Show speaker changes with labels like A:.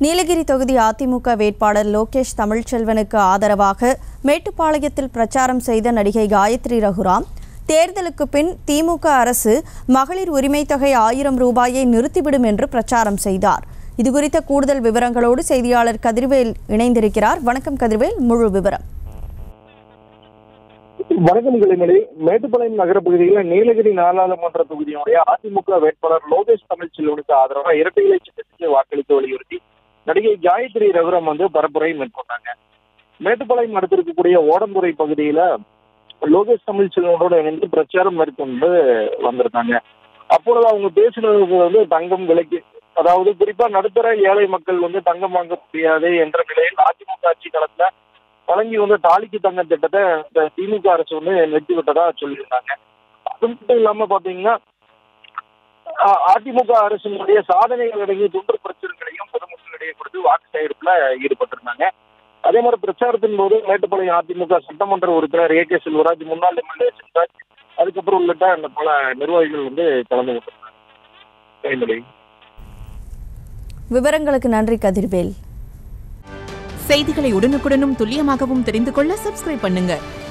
A: நீலகிரி தொகுதி அதிமுக வேட்பாளர் லோகேஷ் தமிழ்ச்செல்வனுக்கு ஆதரவாக மேட்டுப்பாளையத்தில் பிரச்சாரம் செய்த நடிகை காயத்ரி ரகுராம் தேர்தலுக்கு பின் திமுக அரசு மகளிர் உரிமை தொகை ஆயிரம் ரூபாயை நிறுத்திவிடும் என்று பிரச்சாரம் செய்தார் இதுகுறித்த கூடுதல் விவரங்களோடு செய்தியாளர் கதிர்வேல் இணைந்திருக்கிறார் வணக்கம் கதிர்வேல் முழு விவரம்
B: வணக்கம் கலைமணி மேட்டுப்பாளையம் நகர பகுதியில் நீலகிரி நாடாளுமன்ற தொகுதியுடைய அதிமுக வேட்பாளர் லோகேஷ் தமிழ்ச்செல்வனுக்கு ஆதரவாக இரட்டை இலை சின்னத்துக்கு வாக்களித்து வலியுறுத்தி நடிகை காயத்ரி ரகுரம் வந்து பரப்புரை மேற்கொண்டாங்க மேட்டுப்பாளையம் அடுத்து இருக்கக்கூடிய ஓடந்துறை பகுதியில லோகேஷ் தமிழ்ச்செல்வனோட இணைந்து பிரச்சாரம் மேற்கொண்டு வந்திருந்தாங்க அப்பொழுது அவங்க பேசினது வந்து தங்கம் விலைக்கு அதாவது குறிப்பா நடுத்தர ஏழை மக்கள் வந்து தங்கம் வாங்க முடியாது என்ற நிலையில் அதிமுக ஆட்சி காலத்துல வழங்கி வந்து தாலிக்கு தங்க திட்டத்தை இந்த திமுக அரசு வந்து நிறுத்தி விட்டதா சொல்லியிருந்தாங்க அது மட்டும் இல்லாம பாத்தீங்கன்னா அ- அதிமுக அரசினுடைய சாதனைகள் அடங்கிய துண்டு பிரச்சனைகளையும் பொதுமக்களிடையே கொடுத்து வாக்கு சேகரிப்புல ஈடுபட்டிருந்தாங்க அதே மாதிரி பிரச்சாரத்தின் போது மேட்டுப்பாளையம் அதிமுக சட்டமன்ற உறுப்பினர் ஏ கே செல்வராஜ் முன்னாள் எம்எல்ஏ செல்வராஜ் அதுக்கப்புறம் உள்ளிட்ட அந்த பல நிர்வாகிகள் வந்து கலந்து கொண்டிருந்தாங்க
A: விவரங்களுக்கு நன்றி கதிர்வேல்
C: செய்திகளை உடனுக்குடனும் துல்லியமாகவும் தெரிந்து கொள்ள சப்ஸ்கிரைப் பண்ணுங்க